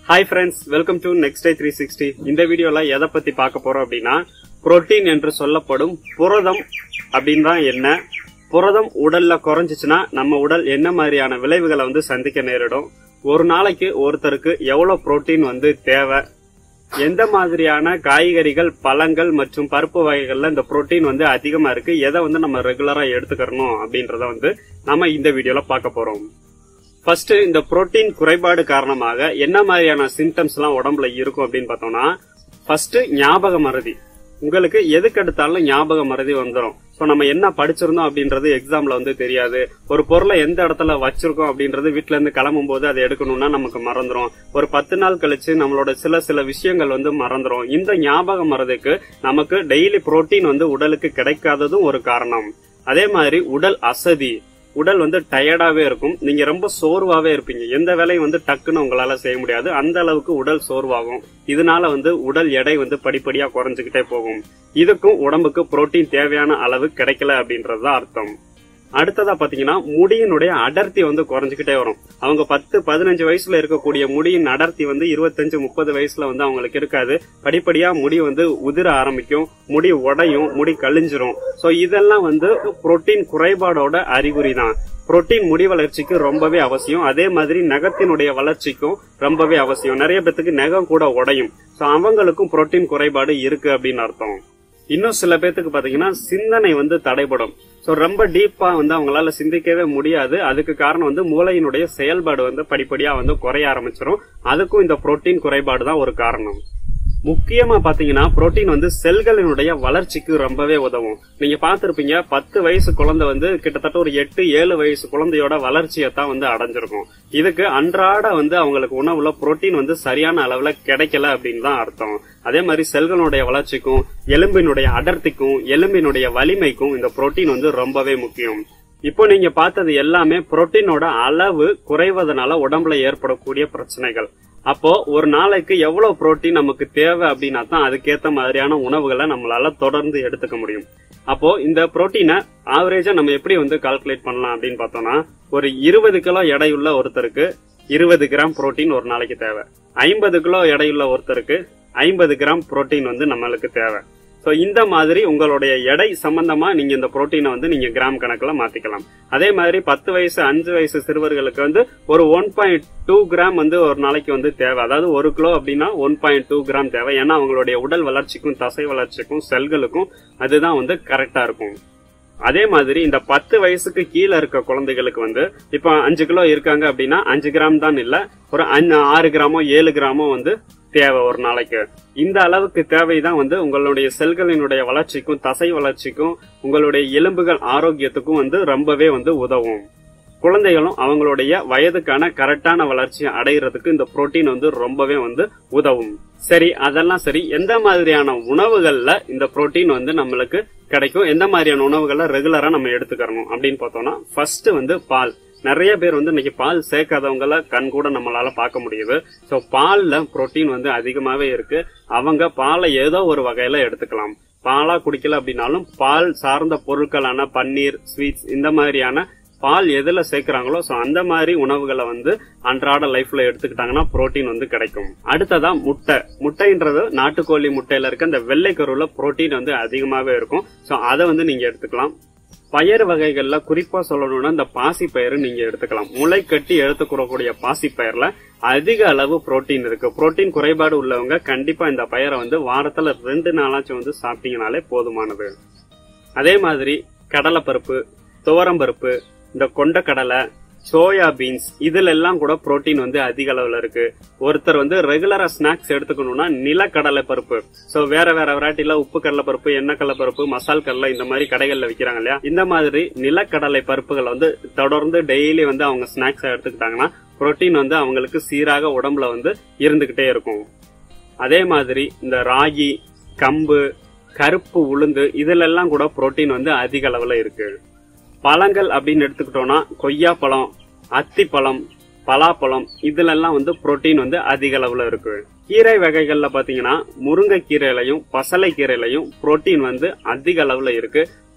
hi friends welcome to next day three sixty இந்த வீடியோல எதை பத்தி பார்க்க போறோம் அப்படின்னா புரோட்டீன் என்று சொல்லப்படும் புரதம் அப்படின்னா என்ன புரதம் உடல்ல குறைஞ்சிச்சுன்னா நம்ம உடல் என்ன மாதிரியான விளைவுகளை வந்து சந்திக்க நேரிடும் ஒரு நாளைக்கு ஒருத்தருக்கு எவ்வளவு புரோட்டீன் வந்து தேவை எந்த மாதிரியான காய்கறிகள் பழங்கள் மற்றும் பருப்பு வகைகள்ல இந்த புரோட்டீன் வந்து அதிகமா இருக்கு எதை வந்து நம்ம ரெகுலரா எடுத்துக்கறணும் அப்படின்றத வந்து நம்ம இந்த வீடியோல பார்க்க போறோம் ஃபர்ஸ்ட் இந்த புரோட்டீன் குறைபாடு காரணமாக என்ன மாதிரியான சிம்டம்ஸ் எல்லாம் உடம்புல இருக்கும் அப்படின்னு பார்த்தோம்னா ஃபர்ஸ்ட் ஞாபக மறதி உங்களுக்கு எதுக்கு எடுத்தாலும் ஞாபக மறதி வந்துடும் ஸோ நம்ம என்ன படிச்சிருந்தோம் அப்படின்றது எக்ஸாம்ல வந்து தெரியாது ஒரு பொருளை எந்த இடத்துல வச்சிருக்கோம் அப்படின்றது வீட்ல இருந்து கிளம்பும் போது அதை எடுக்கணும்னா நமக்கு மறந்துடும் ஒரு பத்து நாள் கழிச்சு நம்மளோட சில சில விஷயங்கள் வந்து மறந்துடும் இந்த ஞாபக மறதிக்கு நமக்கு டெய்லி புரோட்டீன் வந்து உடலுக்கு கிடைக்காததும் ஒரு காரணம் அதே மாதிரி உடல் அசதி உடல் வந்து டயர்டாவே இருக்கும் நீங்க ரொம்ப சோர்வாவே இருப்பீங்க எந்த வேலையும் வந்து டக்குன்னு உங்களால செய்ய முடியாது அந்த அளவுக்கு உடல் சோர்வாகும் இதனால வந்து உடல் எடை வந்து படிப்படியா குறைஞ்சுக்கிட்டே போகும் இதுக்கும் உடம்புக்கு புரோட்டீன் தேவையான அளவு கிடைக்கல அப்படின்றதுதான் அர்த்தம் அடுத்ததா பாத்தீங்கன்னா முடியினுடைய அடர்த்தி வந்து குறைஞ்சுக்கிட்டே வரும் அவங்க பத்து பதினஞ்சு வயசுல இருக்கக்கூடிய முடியின் அடர்த்தி வந்து இருபத்தஞ்சு முப்பது வயசுல வந்து அவங்களுக்கு இருக்காது படிப்படியா முடி வந்து உதிர ஆரம்பிக்கும் முடி உடையும் முடி கழிஞ்சிரும் சோ இதெல்லாம் வந்து புரோட்டீன் குறைபாடோட அறிகுறி தான் புரோட்டீன் முடி வளர்ச்சிக்கு ரொம்பவே அவசியம் அதே மாதிரி நகத்தினுடைய வளர்ச்சிக்கும் ரொம்பவே அவசியம் நிறைய பேத்துக்கு நகம் கூட உடையும் சோ அவங்களுக்கும் புரோட்டீன் குறைபாடு இருக்கு அப்படின்னு அர்த்தம் இன்னும் சில பேத்துக்கு பாத்தீங்கன்னா சிந்தனை வந்து தடைபடும் சோ ரொம்ப டீப்பா வந்து அவங்களால சிந்திக்கவே முடியாது அதுக்கு காரணம் வந்து மூளையினுடைய செயல்பாடு வந்து படிப்படியா வந்து குறைய ஆரம்பிச்சிடும் அதுக்கும் இந்த புரோட்டீன் குறைபாடு தான் ஒரு காரணம் முக்கியமா பாத்தீங்கன்னா புரோட்டீன் வந்து செல்களினுடைய வளர்ச்சிக்கு ரொம்பவே உதவும் நீங்க பாத்திருப்பீங்க பத்து வயசு குழந்தை வந்து கிட்டத்தட்ட ஒரு எட்டு ஏழு வயசு குழந்தையோட வளர்ச்சியை தான் வந்து அடைஞ்சிருக்கும் இதுக்கு அன்றாட வந்து அவங்களுக்கு உணவுல புரோட்டீன் வந்து சரியான அளவுல கிடைக்கல அப்படின்னு தான் அர்த்தம் அதே மாதிரி செல்களுடைய வளர்ச்சிக்கும் எலும்பினுடைய அடர்த்திக்கும் எலும்பினுடைய வலிமைக்கும் இந்த புரோட்டீன் வந்து ரொம்பவே முக்கியம் இப்போ நீங்க பார்த்தது எல்லாமே புரோட்டீனோட அளவு குறைவதனால உடம்புல ஏற்படக்கூடிய பிரச்சனைகள் அப்போ ஒரு நாளைக்கு எவ்வளவு புரோட்டீன் நமக்கு தேவை அப்படின்னா தான் அதுக்கேத்த மாதிரியான உணவுகளை நம்மளால தொடர்ந்து எடுத்துக்க முடியும் அப்போ இந்த புரோட்டீனை ஆவரேஜா நம்ம எப்படி வந்து கால்குலேட் பண்ணலாம் அப்படின்னு பார்த்தோம்னா ஒரு இருபது கிலோ எடையுள்ள ஒருத்தருக்கு இருபது கிராம் புரோட்டீன் ஒரு நாளைக்கு தேவை ஐம்பது கிலோ எடையுள்ள ஒருத்தருக்கு ஐம்பது கிராம் புரோட்டீன் வந்து நம்மளுக்கு தேவை சோ இந்த மாதிரி உங்களுடைய எடை சம்பந்தமா நீங்க இந்த புரோட்டீனை வந்து நீங்க கிராம் கணக்குல மாத்திக்கலாம் அதே மாதிரி பத்து வயசு அஞ்சு வயசு சிறுவர்களுக்கு வந்து ஒரு ஒன் பாயிண்ட் டூ கிராம் வந்து ஒரு நாளைக்கு வந்து தேவை அதாவது ஒரு கிலோ அப்படின்னா ஒன் பாயிண்ட் டூ கிராம் தேவை ஏன்னா அவங்களுடைய உடல் வளர்ச்சிக்கும் தசை வளர்ச்சிக்கும் செல்களுக்கும் அதுதான் வந்து கரெக்டா இருக்கும் அதே மாதிரி இந்த பத்து வயசுக்கு கீழே இருக்க குழந்தைகளுக்கு வந்து இப்ப அஞ்சு கிலோ இருக்காங்க அப்படின்னா அஞ்சு கிராம் தான் இல்ல ஒரு அஞ்சு- ஆறு கிராமோ ஏழு கிராமோ வந்து தேவை ஒரு நாளைக்கு இந்த அளவுக்கு தேவைதான் வந்து உங்களுடைய செல்களினுடைய வளர்ச்சிக்கும் தசை வளர்ச்சிக்கும் உங்களுடைய எலும்புகள் ஆரோக்கியத்துக்கும் வந்து ரொம்பவே வந்து உதவும் குழந்தைகளும் அவங்களுடைய வயதுக்கான கரெக்டான வளர்ச்சியை அடையிறதுக்கு இந்த புரோட்டீன் வந்து ரொம்பவே வந்து உதவும் சரி அதெல்லாம் சரி எந்த மாதிரியான உணவுகள்ல இந்த புரோட்டீன் வந்து நம்மளுக்கு கிடைக்கும் எந்த மாதிரியான உணவுகளை ரெகுலரா நம்ம எடுத்துக்கிறணும் அப்படின்னு பார்த்தோம்னா ஃபர்ஸ்ட் வந்து பால் நிறைய பேர் வந்து இன்னைக்கு பால் சேர்க்காதவங்கள கண் கூட நம்மளால பார்க்க முடியுது சோ பால்ல புரோட்டீன் வந்து அதிகமாவே இருக்கு அவங்க பாலை ஏதோ ஒரு வகையில எடுத்துக்கலாம் பாலா குடிக்கல அப்படின்னாலும் பால் சார்ந்த பொருட்களான பன்னீர் ஸ்வீட்ஸ் இந்த மாதிரியான பால் எதுல சேர்க்கிறாங்களோ சோ அந்த மாதிரி உணவுகளை வந்து அன்றாட லைஃப்ல எடுத்துக்கிட்டாங்கன்னா புரோட்டீன் வந்து கிடைக்கும் அடுத்ததா முட்டை முட்டைன்றது நாட்டுக்கோழி முட்டையில இருக்க இந்த வெள்ளை கருவுல புரோட்டீன் வந்து அதிகமாவே இருக்கும் சோ அதை வந்து நீங்க எடுத்துக்கலாம் பயறு வகைகள்ல குறிப்பா சொல்லணும்னா இந்த பாசி பயிறு நீங்க எடுத்துக்கலாம் முளை கட்டி எடுத்துக்கூடக்கூடிய பாசி பயிர்ல அதிக அளவு புரோட்டீன் இருக்கு புரோட்டீன் குறைபாடு உள்ளவங்க கண்டிப்பா இந்த பயிரை வந்து வாரத்துல ரெண்டு நாளாச்சும் வந்து சாப்பிட்டீங்கனாலே போதுமானது அதே மாதிரி கடலைப்பருப்பு துவரம்பருப்பு இந்த கொண்டக்கடலை சோயா பீன்ஸ் இதுல எல்லாம் கூட புரோட்டீன் வந்து அதிக அளவுல இருக்கு ஒருத்தர் வந்து ரெகுலரா ஸ்நாக்ஸ் எடுத்துக்கணும்னா நிலக்கடலை பருப்பு சோ வேற வேற வெரைட்டில உப்பு கடலை பருப்பு எண்ணெய் கடலை பருப்பு மசால் கடலை இந்த மாதிரி கடைகள்ல விக்கிறாங்க இல்லையா இந்த மாதிரி நிலக்கடலை பருப்புகளை வந்து தொடர்ந்து டெய்லி வந்து அவங்க ஸ்நாக்ஸ் எடுத்துக்கிட்டாங்கன்னா புரோட்டீன் வந்து அவங்களுக்கு சீராக உடம்புல வந்து இருந்துகிட்டே இருக்கும் அதே மாதிரி இந்த ராகி கம்பு கருப்பு உளுந்து இதுல எல்லாம் கூட புரோட்டீன் வந்து அதிக அளவுல இருக்கு பழங்கள் அப்படின்னு எடுத்துக்கிட்டோம்னா கொய்யா பழம் அத்திப்பழம் பலாப்பழம் இதுல எல்லாம் வந்து புரோட்டீன் வந்து அதிக அளவுல இருக்கு கீரை வகைகள்ல பாத்தீங்கன்னா முருங்கை கீரையிலையும் பசலை கீரையிலையும் புரோட்டீன் வந்து அதிக அளவுல இருக்கு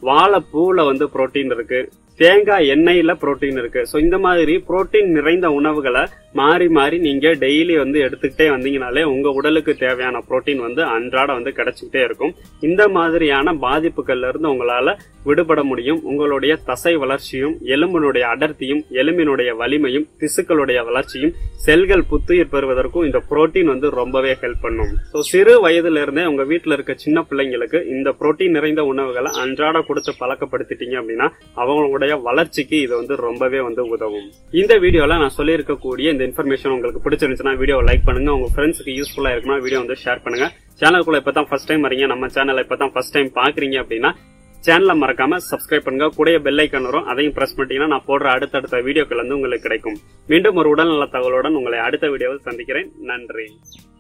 வாழைப்பூல வந்து புரோட்டீன் இருக்கு தேங்காய் எண்ணெயில புரோட்டீன் இருக்கு ஸோ இந்த மாதிரி புரோட்டீன் நிறைந்த உணவுகளை மாறி மாறி நீங்க டெய்லி வந்து எடுத்துக்கிட்டே வந்தீங்கனாலே உங்க உடலுக்கு தேவையான புரோட்டீன் வந்து அன்றாட வந்து கிடைச்சிக்கிட்டே இருக்கும் இந்த மாதிரியான பாதிப்புகள்ல இருந்து உங்களால விடுபட முடியும் உங்களுடைய தசை வளர்ச்சியும் எலும்பினுடைய அடர்த்தியும் எலும்பினுடைய வலிமையும் திசுக்களுடைய வளர்ச்சியும் செல்கள் புத்துயிர் பெறுவதற்கும் இந்த புரோட்டீன் வந்து ரொம்பவே ஹெல்ப் பண்ணும் ஸோ சிறு வயதுல இருந்தே உங்க வீட்டுல இருக்க சின்ன பிள்ளைங்களுக்கு இந்த புரோட்டீன் நிறைந்த உணவுகளை அன்றாட கொடுத்து பழக்கப்படுத்திட்டீங்க அப்படின்னா அவங்களுடைய வளர்ச்சிக்கு இது வந்து ரொம்பவே வந்து உதவும் இந்த வீடியோல நான் சொல்லியிருக்கக்கூடிய இந்த இன்ஃபர்மேஷன் உங்களுக்கு பிடிச்சிருந்துச்சுன்னா வீடியோ லைக் பண்ணுங்க உங்க ஃப்ரெண்ட்ஸுக்கு யூஸ்ஃபுல்லா இருக்குன்னா வீடியோ வந்து ஷேர் பண்ணுங்க சேனலுக்குள்ள இப்பதான் ஃபர்ஸ்ட் டைம் வரீங்க நம்ம சேனலை இப்பதான் ஃபர்ஸ்ட் டைம் பாக்குறீங்க அப்படின்னா சேனலை மறக்காம சப்ஸ்கிரைப் பண்ணுங்க கூடிய பெல் ஐக்கான் வரும் அதையும் பிரஸ் பண்ணிட்டீங்கன்னா நான் போடுற அடுத்தடுத்த வீடியோக்கள் வந்து உங்களுக்கு கிடைக்கும் மீண்டும் ஒரு உடல்நல தகவலுடன் உங்களை அடுத்த வீடியோவில் சந்திக்கிறேன் நன்றி